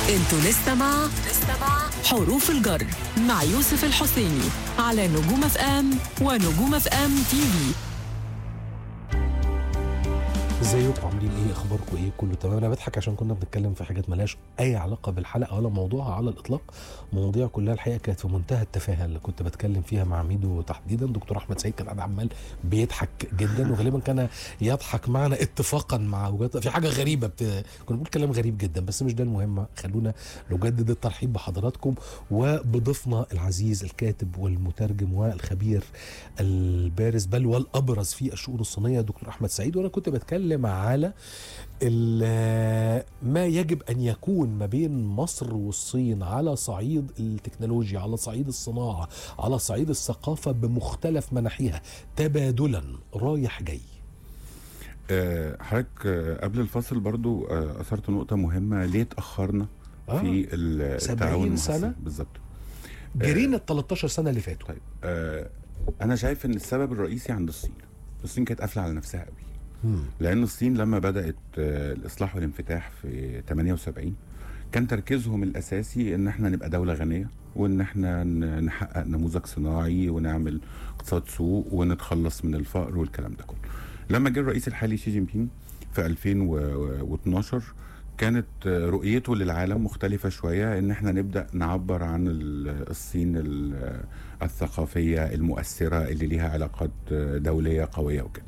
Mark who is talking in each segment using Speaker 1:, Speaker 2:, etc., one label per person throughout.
Speaker 1: انتوا لسه مع حروف الجر مع يوسف الحسيني على نجوم اف ام ونجوم اف ام تي في
Speaker 2: ازيكم عاملين ايه اخباركم ايه كله تمام انا بضحك عشان كنا بنتكلم في حاجات ملهاش اي علاقه بالحلقه ولا موضوعها على الاطلاق مواضيع كلها الحقيقه كانت في منتهى التفاهه اللي كنت بتكلم فيها مع ميدو تحديدا دكتور احمد سعيد كان قاعد عمال بيضحك جدا وغالبا كان يضحك معنا اتفاقا مع وجهات في حاجه غريبه بت... كنا بنقول كلام غريب جدا بس مش ده المهم خلونا نجدد الترحيب بحضراتكم وبضيفنا العزيز الكاتب والمترجم والخبير البارز بل والابرز في الشؤون الصينيه دكتور احمد سعيد وانا كنت بتكلم على ال- ما يجب ان يكون ما بين مصر والصين على صعيد التكنولوجيا على صعيد الصناعه على صعيد الثقافه بمختلف مناحيها تبادلا رايح جاي
Speaker 3: آه، حضرتك آه، قبل الفصل برضو آه، اثرت نقطه مهمه ليه اتاخرنا
Speaker 2: آه،
Speaker 3: في ال-
Speaker 2: 70
Speaker 3: التعاون مع
Speaker 2: سنة؟
Speaker 3: الصين؟ بالظبط
Speaker 2: جرينا ال 13 سنه اللي فاتوا
Speaker 3: طيب آه، انا شايف ان السبب الرئيسي عند الصين الصين كانت قافله على نفسها قوي
Speaker 2: مم.
Speaker 3: لان الصين لما بدات آه، الاصلاح والانفتاح في 78 كان تركيزهم الاساسي ان احنا نبقى دوله غنيه وان احنا ن- نحقق نموذج صناعي ونعمل اقتصاد سوق ونتخلص من الفقر والكلام ده كله لما جه الرئيس الحالي شي جين بينج في 2012 كانت آه، رؤيته للعالم مختلفة شوية ان احنا نبدأ نعبر عن ال- الصين ال- الثقافية المؤثرة اللي ليها علاقات آه، دولية قوية وكده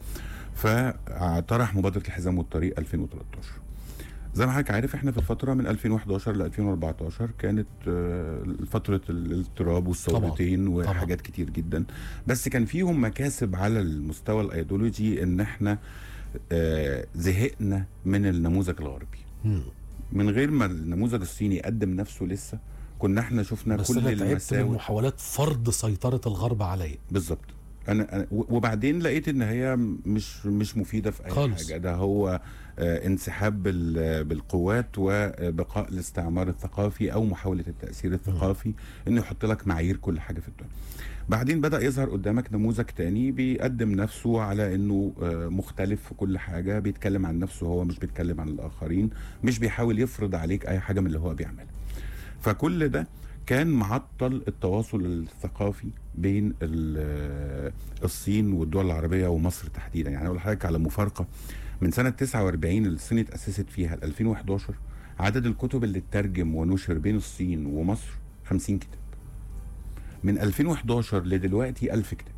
Speaker 3: فطرح مبادرة الحزام والطريق 2013 زي ما حضرتك عارف احنا في الفترة من 2011 ل 2014 كانت آه، فترة الاضطراب والثورتين
Speaker 2: طبعاً.
Speaker 3: وحاجات كتير جدا بس كان فيهم مكاسب على المستوى الايديولوجي ان احنا آه، زهقنا من النموذج الغربي
Speaker 2: مم.
Speaker 3: من غير ما النموذج الصيني يقدم نفسه لسه كنا احنا شفنا
Speaker 2: بس
Speaker 3: كل
Speaker 2: انا تعبت من
Speaker 3: المساوئ
Speaker 2: محاولات فرض سيطره الغرب عليا
Speaker 3: بالظبط انا أنا- و- وبعدين لقيت ان هي مش مش مفيده في اي
Speaker 2: خالص.
Speaker 3: حاجه ده هو آه، انسحاب بال- بالقوات وبقاء الاستعمار الثقافي او محاوله التاثير الثقافي انه يحط لك معايير كل حاجه في الدنيا بعدين بدا يظهر قدامك نموذج تاني بيقدم نفسه على انه آه، مختلف في كل حاجه بيتكلم عن نفسه هو مش بيتكلم عن الاخرين مش بيحاول يفرض عليك اي حاجه من اللي هو بيعملها فكل ده كان معطل التواصل الثقافي بين ال- الصين والدول العربيه ومصر تحديدا يعني اقول لحضرتك على مفارقه من سنه 49 اللي الصين اتاسست فيها ل 2011 عدد الكتب اللي اترجم ونشر بين الصين ومصر 50 كتاب من 2011 لدلوقتي 1000 كتاب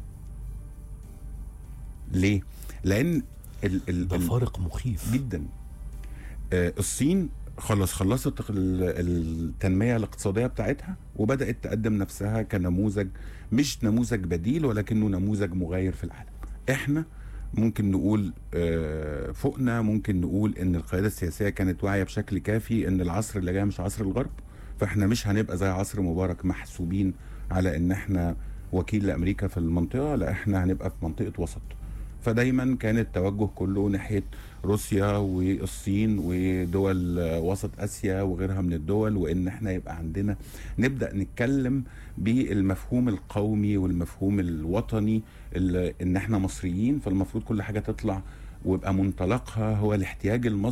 Speaker 3: ليه؟ لان ال ال
Speaker 2: ده
Speaker 3: ال-
Speaker 2: فارق مخيف
Speaker 3: جدا آه، الصين خلاص خلصت ال- التنميه الاقتصاديه بتاعتها وبدات تقدم نفسها كنموذج مش نموذج بديل ولكنه نموذج مغاير في العالم احنا ممكن نقول آه، فوقنا ممكن نقول ان القياده السياسيه كانت واعيه بشكل كافي ان العصر اللي جاي مش عصر الغرب فاحنا مش هنبقى زي عصر مبارك محسوبين على ان احنا وكيل لامريكا في المنطقه لا احنا هنبقى في منطقه وسط فدايما كان التوجه كله ناحيه روسيا والصين ودول آه، وسط اسيا وغيرها من الدول وان احنا يبقى عندنا نبدا نتكلم بالمفهوم القومي والمفهوم الوطني اللي ان احنا مصريين فالمفروض كل حاجه تطلع ويبقى منطلقها هو الاحتياج المصري